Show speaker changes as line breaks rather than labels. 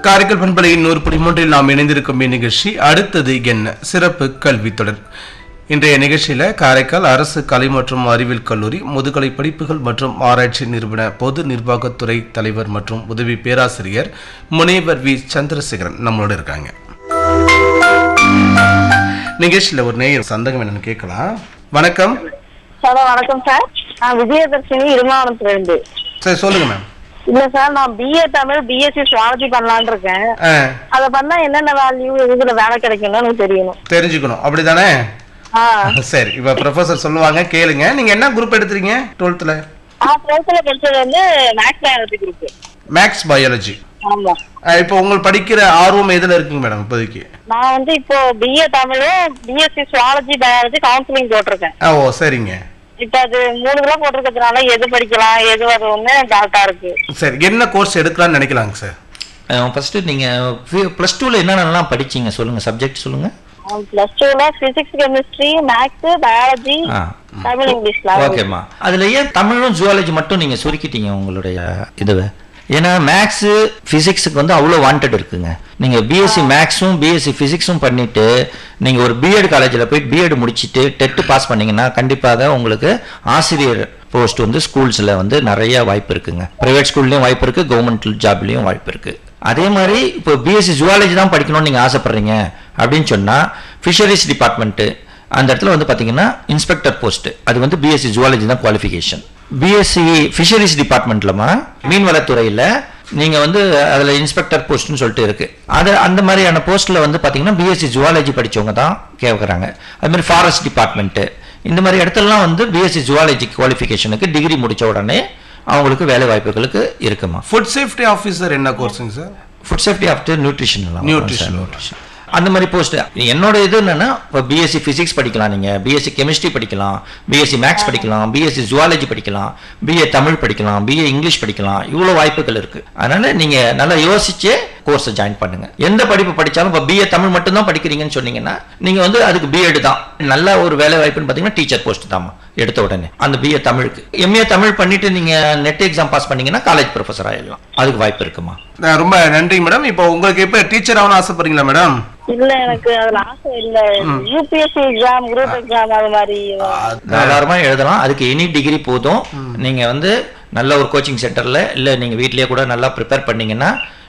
காரைக்கால் பண்பலையின் நூறு புள்ளி மூன்றில் நாம் இணைந்திருக்கும் இந்நிகழ்ச்சி அடுத்தது என்ன சிறப்பு கல்வி தொடர் இன்றைய நிகழ்ச்சியில காரைக்கால் அரசு கலை மற்றும் அறிவியல் கல்லூரி முதுகலை படிப்புகள் மற்றும் ஆராய்ச்சி நிறுவன பொது நிர்வாகத்துறை தலைவர் மற்றும் உதவி பேராசிரியர் முனைவர் வி சந்திரசேகரன் நம்மளோட இருக்காங்க நிகழ்ச்சியில ஒரு நேயர் சந்தகம் என்னன்னு கேட்கலாம் வணக்கம்
ஹலோ வணக்கம் சார் நான் விஜயதர்ஷினி இருமாவளத்துல இருந்து
சரி சொல்லுங்க மேம்
இல்ல சார் நான் பிஏ தமிழ் பிஎஸ்சி சுவாலஜி பண்ணலாம்னு இருக்கேன்
ஆ,
அத பண்ணா என்னென்ன வேல்யூ இதுல வேலை கிடைக்கும்னு எனக்கு தெரியணும்
தெரிஞ்சுக்கணும் அப்படிதானே
ஆ
சரி இப்ப ப்ரொஃபசர் சொல்லுவாங்க கேளுங்க நீங்க என்ன குரூப் எடுத்துறீங்க டுவெல்த்ல
நான் டுவெல்த்ல படிச்சது வந்து maths biology group
maths biology
ஆமா
இப்போ உங்களுக்கு படிக்கிற ஆர்வம் எதுல இருக்குங்க மேடம் இப்போதைக்கு
நான் வந்து இப்போ பிஏ தமிழும் பிஎஸ்சி சுவாலஜி பயாலஜி கவுன்சிலிங் போட்டிருக்கேன்
ஆ ஓ சரிங்க
இப்ப அது மூணு கிலோ போட்டிருக்கிறதுனால எது படிக்கலாம் எது வரும்னு டவுட்டா இருக்கு
சரி என்ன கோர்ஸ் எடுக்கலாம்னு நினைக்கலாங்க சார்
ஃபஸ்ட்டு நீங்கள் ப்ளஸ் டூவில் என்னென்னலாம் படிச்சீங்க சொல்லுங்கள் சப்ஜெக்ட் சொல்லுங்கள்
பிளஸ் டூல பிசிக்ஸ் கெமிஸ்ட்ரி மேக்ஸ் பயாலஜி
ஆ
தமிழ் இங்கிலீஷ்ல
ஓகேம்மா அதில் ஏன் தமிழும் ஜுவாலஜி மட்டும் நீங்கள் சுருக்கிட்டீங்க உங்களுடைய இதுவை ஏன்னா மேக்ஸு ஃபிசிக்ஸுக்கு வந்து அவ்வளோ வாண்டட் இருக்குங்க நீங்கள் பிஎஸ்சி மேக்ஸும் பிஎஸ்சி ஃபிசிக்ஸும் பண்ணிட்டு நீங்கள் ஒரு பிஎட் காலேஜில் போய் பிஎட் முடிச்சுட்டு டெட்டு பாஸ் பண்ணீங்கன்னா கண்டிப்பாக உங்களுக்கு ஆசிரியர் போஸ்ட் வந்து ஸ்கூல்ஸில் வந்து நிறைய வாய்ப்பு இருக்குங்க ப்ரைவேட் ஸ்கூல்லையும் வாய்ப்பு இருக்குது கவர்மெண்ட் ஜாப்லேயும் வாய்ப்பு இருக்குது அதே மாதிரி இப்போ பிஎஸ்சி ஜுவாலஜி தான் படிக்கணும்னு நீங்கள் ஆசைப்பட்றீங்க அப்படின்னு சொன்னால் ஃபிஷரிஸ் டிபார்ட்மெண்ட்டு அந்த இடத்துல வந்து பார்த்தீங்கன்னா இன்ஸ்பெக்டர் போஸ்ட் அது வந்து பிஎஸ்சி ஜுவாலஜி தான் குவாலிஃபிகேஷன் பிஎஸ்சி ஃபிஷரிஸ் டிபார்ட்மெண்ட்லமா மீன்வளத்துறையில் நீங்கள் வந்து அதில் இன்ஸ்பெக்டர் போஸ்ட்னு சொல்லிட்டு இருக்கு அது அந்த மாதிரியான போஸ்ட்டில் வந்து பார்த்தீங்கன்னா பிஎஸ்சி ஜுவாலஜி படிச்சவங்க தான் கேட்குறாங்க அது மாதிரி ஃபாரஸ்ட் டிபார்ட்மெண்ட்டு இந்த மாதிரி இடத்துலலாம் வந்து பிஎஸ்சி ஜுவாலஜி குவாலிஃபிகேஷனுக்கு டிகிரி முடிச்ச உடனே அவங்களுக்கு வேலை வாய்ப்புகளுக்கு இருக்குமா
ஃபுட் சேஃப்டி ஆஃபீஸர் என்ன கோர்ஸுங்க sir
food safety after nutrition
Nutrition.
Nutrition அந்த மாதிரி போஸ்ட் என்னோட இது என்னன்னா இப்போ பிஎஸ்சி ஃபிசிக்ஸ் படிக்கலாம் நீங்க பிஎஸ்சி கெமிஸ்ட்ரி படிக்கலாம் பிஎஸ்சி மேக்ஸ் படிக்கலாம் பிஎஸ்சி ஜுவாலஜி படிக்கலாம் பிஏ தமிழ் படிக்கலாம் பிஏ இங்கிலீஷ் படிக்கலாம் இவ்வளோ வாய்ப்புகள் இருக்கு அதனால நீங்க நல்லா யோசிச்சே கோர்ஸை ஜாயின் பண்ணுங்க எந்த படிப்பு படிச்சாலும் இப்போ பிஏ தமிழ் மட்டும் தான் படிக்கிறீங்கன்னு சொன்னீங்கன்னா நீங்க வந்து அதுக்கு பிஎட் தான் நல்ல ஒரு வேலை வாய்ப்புன்னு பார்த்தீங்கன்னா டீச்சர் போஸ்ட் தான் எடுத்த உடனே அந்த பிஏ தமிழுக்கு எம்ஏ தமிழ் பண்ணிட்டு நீங்க நெட் எக்ஸாம் பாஸ் பண்ணீங்கன்னா காலேஜ் ப்ரொஃபஸர் ஆயிடலாம் அதுக்கு வாய்ப்பு இருக்குமா
அஹ் ரொம்ப நன்றி மேடம் இப்போ உங்களுக்கு எப்போ டீச்சர் ஆகணும்னு ஆசைப்படுறீங்களா மேடம்
இல்ல எனக்கு அதுல ஆசை இல்ல யூபிஎஸ்சி எக்ஸாம் குரூப் எக்ஸாம் அது மாதிரி
தாராளமா எழுதலாம் அதுக்கு எனி டிகிரி போதும் நீங்க வந்து நல்ல ஒரு கோச்சிங் சென்டர்ல இல்ல நீங்க வீட்லயே கூட நல்லா ப்ரிப்பேர் பண்ணீங்கன்னா